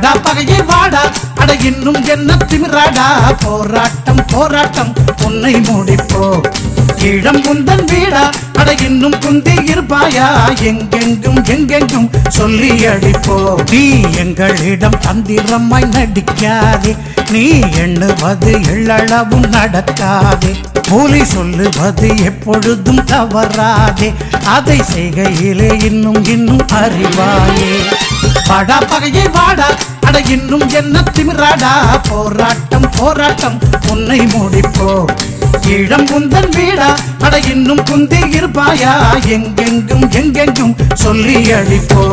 வாடா பகையே வாடா அட இன்னும் என்ன திமிராடா போராட்டம் போராட்டம் உன்னை முடிப்போ இளம் குந்தன் வீடா அட இன்னும் குந்தி இருப்பாயா எங்கெங்கும் எங்கெங்கும் சொல்லி அடிப்போ நீ எங்களிடம் தந்திரமாய் நடிக்காதே நீ எண்ணுவது எள்ளளவும் நடக்காதே போலி சொல்லுவது எப்பொழுதும் தவறாதே அதை செய்கையிலே இன்னும் இன்னும் அறிவாயே வாடா பகையை வாடா அட இன்னும் என்ன திமிராடா போராட்டம் போராட்டம் உன்னை முடிப்போ இளம் குந்தன் வீடா அட இன்னும் குந்தி இருப்பாயா எங்கெங்கும் எங்கெங்கும் சொல்லி அடிப்போ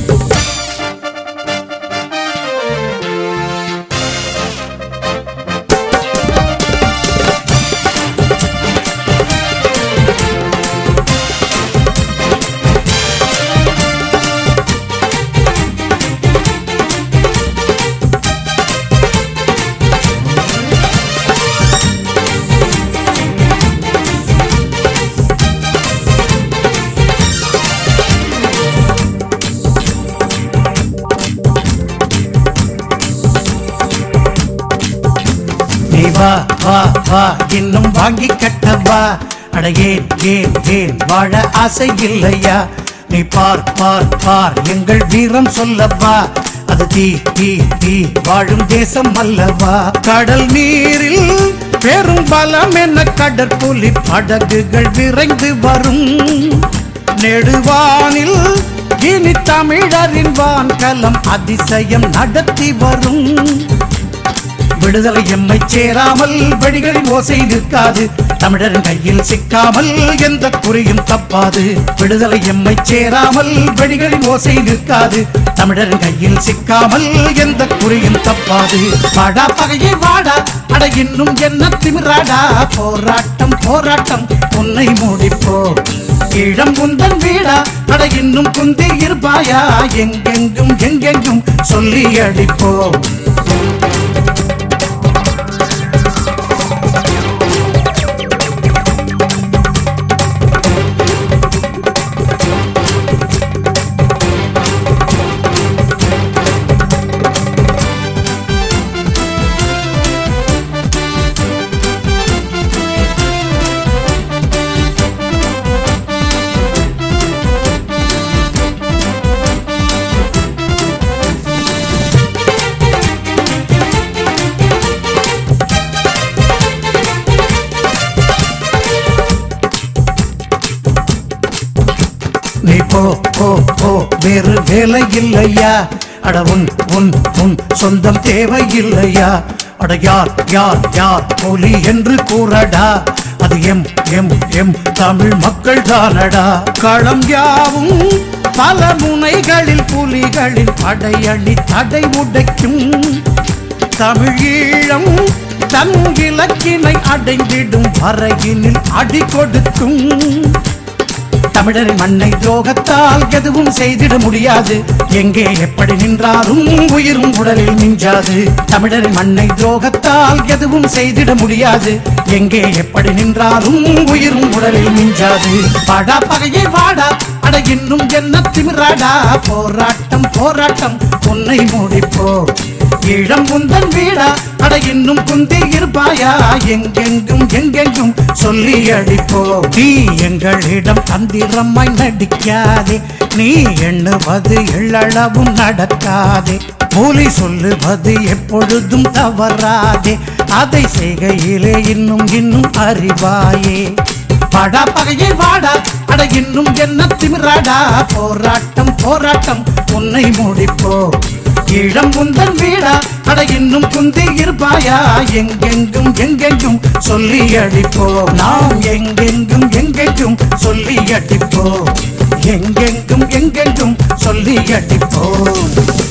நீ வா வா வா இன்னும் வாங்கி கட்டவா அட ஏன் ஏன் ஏன் வாழ ஆசை இல்லையா நீ பார் பார் பார் எங்கள் வீரம் சொல்லவா அது தீ தீ தீ வாழும் தேசம் அல்லவா கடல் நீரில் பெரும் பலம் என கடற்புலி படகுகள் விரைந்து வரும் நெடுவானில் இனி தமிழரின் வான்கலம் அதிசயம் நடத்தி வரும் விடுதலை எம்மை சேராமல் வழிகளின் ஓசை நிற்காது தமிழரின் கையில் சிக்காமல் எந்த குறியும் தப்பாது விடுதலை எம்மை சேராமல் வழிகளின் ஓசை நிற்காது தமிழரின் கையில் சிக்காமல் எந்த குறியும் தப்பாது வாடா பகையை வாடா அட இன்னும் என்ன திமிராடா போராட்டம் போராட்டம் உன்னை முடிப்போ இளம் குந்தன் வீடா அட இன்னும் குந்தி இருப்பாயா எங்கெங்கும் எங்கெங்கும் சொல்லி அடிப்போ நீ போ போ போ வேறு வேலை இல்லையா அட உன் உன் உன் சொந்தம் தேவை இல்லையா அட யார் யார் யார் போலி என்று கூறடா அது எம் எம் எம் தமிழ் மக்கள் தானடா களம் யாவும் பல முனைகளில் புலிகளின் படையணி தடை உடைக்கும் தமிழீழம் தன் இலக்கினை அடைந்திடும் வரையினில் அடி கொடுக்கும் தமிழரின் மண்ணை துரோகத்தால் எதுவும் செய்திட முடியாது எங்கே எப்படி நின்றாலும் உயிரும் உடலில் மிஞ்சாது தமிழரின் மண்ணை துரோகத்தால் எதுவும் செய்திட முடியாது எங்கே எப்படி நின்றாலும் உயிரும் உடலில் மிஞ்சாது வாடா பகையை வாடா அட இன்னும் என்ன திமிராடா போராட்டம் போராட்டம் உன்னை முடிப்போ இளம் குந்தன் வீடா அட இன்னும் குந்தி இருப்பாயா எங்கெங்கும் எங்கெங்கும் சொல்லி அடிப்போ நீ எங்களிடம் தந்திரமாய் நடிக்காதே நீ எண்ணுவது எள்ளளவும் நடக்காதே போலி சொல்லுவது எப்பொழுதும் தவறாதே அதை செய்கையிலே இன்னும் இன்னும் அறிவாயே வாடா பகையை வாடா அட இன்னும் என்ன திமிராடா போராட்டம் போராட்டம் உன்னை முடிப்போ இளம் குந்தன் வீடா அட இன்னும் குந்தி இருப்பாயா எங்கெங்கும் எங்கெங்கும் சொல்லி அடிப்போ நாம் எங்கெங்கும் எங்கெங்கும் சொல்லி அடிப்போ எங்கெங்கும் எங்கெங்கும் சொல்லி அடிப்போ